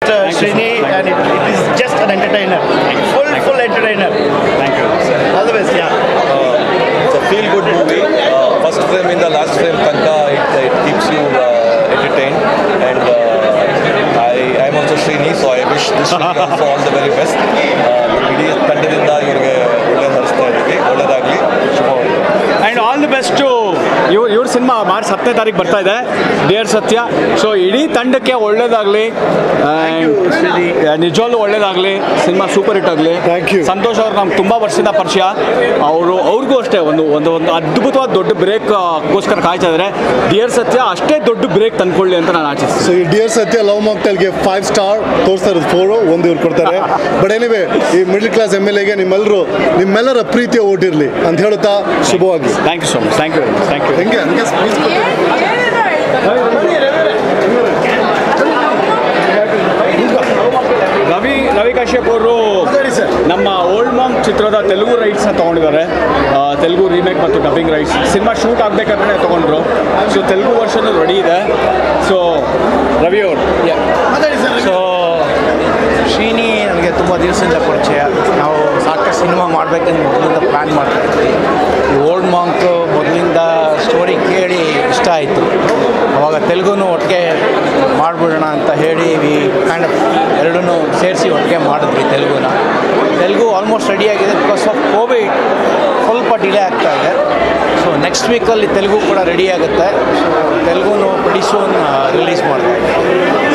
Srini, and it, it is just an entertainer. Full, full entertainer. Thank you All the best, yeah. it's a feel good movie. Uh, first frame in the last frame tanka, it, it keeps you uh, entertained. And uh, I, I'm also Srini, so I wish this movie also all the very best. Uh, ಇಡೀ ತಂಡದಿಂದ ಇವರಿಗೆ ಒಳ್ಳೆ ಹರಿಸ್ತಾ ಇದ್ದೀವಿ ಒಳ್ಳೆಯದಾಗಲಿ ಶುಭವಾಗಲಿ and all the best ಇವ್ರ ಇವ್ರ cinema March ಹತ್ತನೇ ತಾರೀಕು ಬರ್ತಾ ಇದೆ ಡಿಯರ್ ಸತ್ಯ ಸೊ ಇಡೀ ತಂಡಕ್ಕೆ ಒಳ್ಳೇದಾಗಲಿ ನಿಜವಾಗ್ಲೂ ಒಳ್ಳೇದಾಗಲಿ ಸಿನಿಮಾ ಸೂಪರ್ ಹಿಟ್ ಆಗಲಿ Thank you. ಸಂತೋಷ್ ಅವ್ರು ನಮ್ಗೆ ತುಂಬ ವರ್ಷದಿಂದ ಪರಿಚಯ ಅವರು ಅವ್ರಿಗೂ ಅಷ್ಟೇ ಒಂದು ಒಂದು ಒಂದು ಅದ್ಭುತವಾದ ದೊಡ್ಡ ಬ್ರೇಕ್ಗೋಸ್ಕರ ಕಾಯ್ತಾ ಇದ್ದಾರೆ ಡಿಯರ್ ಸತ್ಯ ಅಷ್ಟೇ ದೊಡ್ಡ ಬ್ರೇಕ್ ತಂದ್ಕೊಳ್ಳಿ ಅಂತ ನಾನು ಆಶಿಸ್ತೀನಿ ಸೊ ಈ ಡಿಯರ್ ಸತ್ಯ ಲವ್ ಮಾಕ್ಟೆಲ್ಗೆ ಫೈವ್ ಸ್ಟಾರ್ ತೋರಿಸ್ತಾ ಇರೋದು ಫೋರು ಒಂದು ಇವ್ರು ಕೊಡ್ತಾರೆ ಬಟ್ ಎನಿವೆ ಈ ಮಿಡ್ಲ್ ಕ್ಲಾಸ್ ಎಮ್ ಎಲ್ ಎಗೆ ನಿಮ್ಮೆಲ್ಲರೂ ನಿಮ್ಮೆಲ್ಲರ ಪ್ರೀತಿಯ ಓಟಿರಲಿ ಅಂತ ಹೇಳುತ್ತಾ ಶುಭವಾಗಿ thank you so much thank you very much thank you ಹೆಂಗೆ ಹಂಗೆ ಸ್ಪೀಚ್ ರವಿ ರವಿ ಕಶ್ಯಪ್ ಅವರು ನಮ್ಮ ಓಲ್ಡ್ ಮಾಮ್ ಚಿತ್ರದ ತೆಲುಗು ರೈಟ್ಸ್ನ ತೊಗೊಂಡಿದ್ದಾರೆ ಆ, ತೆಲುಗು ರೀಮೇಕ್ ಮತ್ತು ಡಬ್ಬಿಂಗ್ ರೈಟ್ಸ್ ಸಿನಿಮಾ ಶೂಟ್ ಆಗಬೇಕಾದ್ರೆ ತೊಗೊಂಡ್ರು ಸೊ ತೆಲುಗು ವರ್ಷನ್ ರೆಡಿ ಇದೆ ಸೊ ರವಿ ಅವರು ಸೊ ಶ್ರೀನಿ ನನಗೆ ತುಂಬ ದಿವಸದಿಂದ ಪರಿಚಯ ನಾವು ಸಾಕಷ್ಟು ಸಿನಿಮಾ ಮಾಡಬೇಕಂತ ಮೊದಲಿಂದ ಪ್ಲ್ಯಾನ್ ಮಾಡ್ತಾ ಇದ್ವಿ ಈ ಓಲ್ಡ್ ಮಾಂಕ್ ಮೊದಲಿಂದ ಸ್ಟೋರಿ ಕೇಳಿ ಇಷ್ಟ ಆಯಿತು ಅವಾಗ ತೆಲುಗುನು ಒಟ್ಟಿಗೆ ಮಾಡಿಬಿಡೋಣ ಅಂತ ಹೇಳಿ ವಿ ಕೈಂಡ್ ಆಫ್ ಎರಡೂ ಸೇರಿಸಿ ಒಟ್ಟಿಗೆ ಮಾಡಿದ್ವಿ ತೆಲುಗುನ ತೆಲುಗು ಆಲ್ಮೋಸ್ಟ್ ರೆಡಿ ಆಗಿದೆ ಬಿಕಾಸ್ ಆಫ್ ಕೋವಿಡ್ ಸ್ವಲ್ಪ ಡಿಲೇ ಆಗ್ತಾ ಇದೆ ಸೊ ನೆಕ್ಸ್ಟ್ ವೀಕಲ್ಲಿ ತೆಲುಗು ಕೂಡ ರೆಡಿ ಆಗುತ್ತೆ ಸೊ ತೆಲುಗುನು pretty soon ರಿಲೀಸ್ ಮಾಡ್ತಾ ಇದ್ದೀವಿ